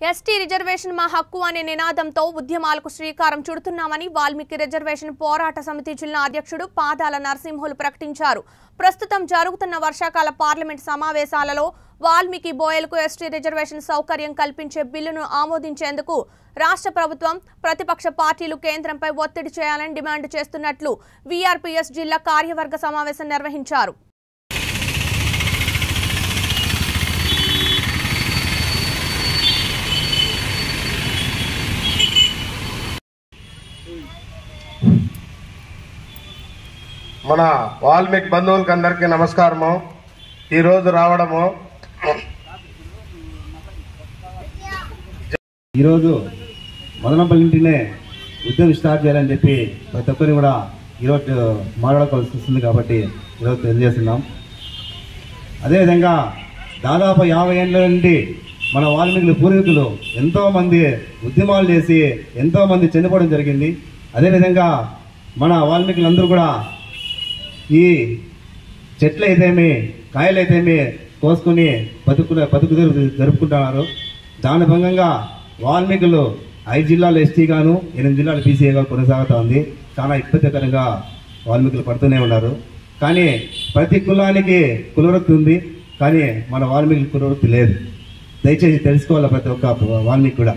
ST reservation మా హక్కు అనే నినాదంతో ఉద్యమాలకు శ్రీకారం చుడుతున్నామని వాల్మీకి రిజర్వేషన్ పోరాట సమితి జిల్లా అధ్యక్షుడు పాదాల నరసింహులు ప్రకటించారు ప్రస్తుతం జరుగుతున్న వర్షాకాల పార్లమెంట్ సమావేశాలలో వాల్మీకి బోయలకు ఎస్టీ రిజర్వేషన్ సౌకర్యం కల్పించే బిల్లును ఆమోదించేందుకు రాష్ట్ర ప్రభుత్వం ప్రతిపక్ష పార్టీలు కేంద్రంపై ఒత్తిడి చేయాలని డిమాండ్ చేస్తున్నట్లు వీఆర్పీఎస్ జిల్లా కార్యవర్గ సమావేశం నిర్వహించారు మన వాల్మీకి బంధువులకి అందరికీ నమస్కారము ఈరోజు రావడము ఈరోజు మదనపల్లి ఇంటినే ఉద్యోగం స్టార్ట్ చేయాలని చెప్పి ప్రతి ఒక్కరిని కూడా ఈరోజు మాట్లాడుకోవాల్సి వస్తుంది కాబట్టి ఈరోజు తెలియజేస్తున్నాం అదేవిధంగా దాదాపు యాభై ఏళ్ళ నుండి మన వాల్మీకులు పూర్వీకులు ఎంతోమంది ఉద్యమాలు చేసి ఎంతోమంది చనిపోవడం జరిగింది అదేవిధంగా మన వాల్మీకులందరూ కూడా ఈ చెట్లు అయితేమి కాయలు అయితేమి కోసుకుని బతుకునే బతుకు తెరువు జరుపుకుంటున్నారు దాని భంగంగా వాల్మీకులు ఐదు జిల్లాలు ఎస్టీ గాను ఎనిమిది జిల్లాలు బీసీగా కొనసాగుతా ఉంది చాలా ఇబ్బందికరంగా వాల్మీకులు పడుతూనే ఉన్నారు కానీ ప్రతి కులానికి కులవృత్తి ఉంది కానీ మన వాల్మీకి కులవృత్తి లేదు దయచేసి తెలుసుకోవాలి ప్రతి ఒక్క వాల్మీకి కూడా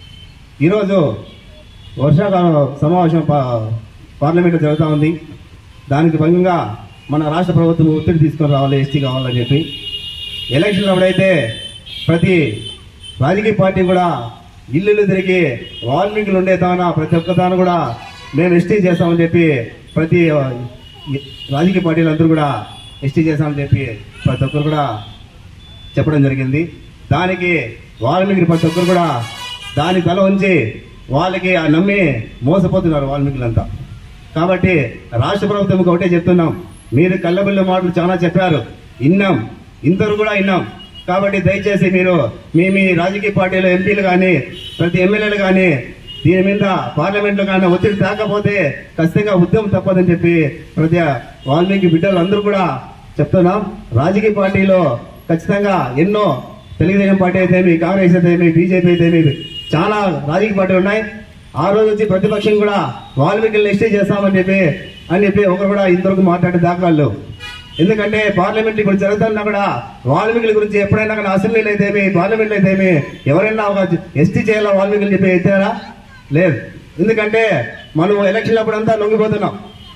ఈరోజు వర్షాకాలం సమావేశం పా- పార్లమెంట్లో జరుగుతూ ఉంది దానికి భంగంగా మన రాష్ట్ర ప్రభుత్వం ఒత్తిడి తీసుకొని రావాలి ఎస్టీ కావాలని చెప్పి ఎలక్షన్ అప్పుడైతే ప్రతి రాజకీయ పార్టీ కూడా ఇల్లు తిరిగి వాల్మీకులు ఉండే తాన ప్రతి ఒక్క తాను కూడా మేము ఎస్టీ చేస్తామని చెప్పి ప్రతి ఆ, ఈ రాజకీయ పార్టీలు అందరూ కూడా ఎస్టీ చేస్తామని చెప్పి ప్రతి ఒక్కరు కూడా చెప్పడం జరిగింది దానికి వాల్మీకి ప్రతి ఒక్కరు కూడా దాని తల ఉంచి వాళ్ళకి ఆ నమ్మి మోసపోతున్నారు వాల్మీకులంతా కాబట్టి రాష్ట్ర ప్రభుత్వం ఒకటే చెప్తున్నాం మీరు కళ్ళబిల్ల మాటలు చాలా చెప్పారు విన్నాం ఇంతరు కూడా విన్నాం కాబట్టి దయచేసి మీరు మీ మీ రాజకీయ పార్టీలో ఎంపీలు కానీ ప్రతి ఎమ్మెల్యేలు కానీ దీని మీద పార్లమెంట్ లో కానీ ఒత్తిడి తేకపోతే ఖచ్చితంగా ఉద్యమం తప్పదని చెప్పి ప్రతి వాల్మీకి బిడ్డలు అందరూ కూడా చెప్తున్నాం రాజకీయ పార్టీలో ఖచ్చితంగా ఎన్నో తెలుగుదేశం పార్టీ అయితేమి కాంగ్రెస్ అయితేమి బీజేపీ అయితేమి చాలా రాజకీయ పార్టీలు ఉన్నాయి ఆ రోజు వచ్చి ప్రతిపక్షం కూడా వాల్మీకి ఎస్టీ చేస్తామని చెప్పి అని చెప్పి ఒకరు కూడా ఇంతవరకు మాట్లాడే దాఖలాలు లేవు. ఎందుకంటే పార్లమెంట్ ఇప్పుడు జరుగుతున్నా కూడా వాల్మీకుల గురించి ఎప్పుడైనా కానీ అసెంబ్లీలో అయితేమి పార్లమెంట్ అయితేమి ఎవరైనా ఒక ఎస్టీ చేయాలా వాల్మీకులు చెప్పి ఎత్తారా లేదు ఎందుకంటే మనం ఎలక్షన్ అప్పుడంతా లొంగిపోతున్నాం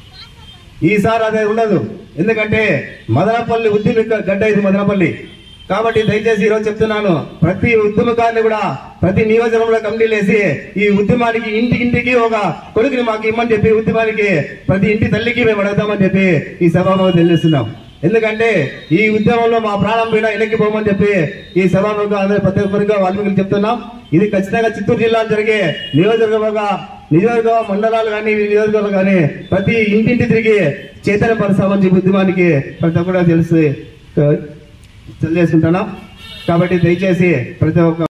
ఈసారి అదే ఉండదు ఎందుకంటే మదనపల్లి ఉద్యమ గడ్డ ఇది మదనపల్లి కాబట్టి దయచేసి ఈరోజు చెప్తున్నాను ప్రతి ఉద్యమకారుని కూడా ప్రతి నియోజకవర్గంలో కమిటీలు వేసి ఈ ఉద్యమానికి ఇంటి ఇంటికి ఒక కొడుకుని మాకు ఇమ్మని చెప్పి ఉద్యమానికి ప్రతి ఇంటి తల్లికి మేము అడుగుతామని చెప్పి ఈ సభాముఖం తెలియజేస్తున్నాం ఎందుకంటే ఈ ఉద్యమంలో మా ప్రాణం పైన వెనక్కిపోమని చెప్పి ఈ సభాముఖం అందరూ ప్రతి ఒక్కరిగా వాల్మీకి చెప్తున్నాం ఇది ఖచ్చితంగా చిత్తూరు జిల్లాలో జరిగే నియోజకవర్గ నియోజకవర్గ మండలాలు కానీ నియోజకవర్గాలు కానీ ప్రతి ఇంటింటి తిరిగి చైతన్యపరచామని చెప్పి ఉద్యమానికి ప్రతి ఒక్కరు తెలిసి తెలియజేసుకుంటున్నాం కాబట్టి దయచేసి ప్రతి ఒక్క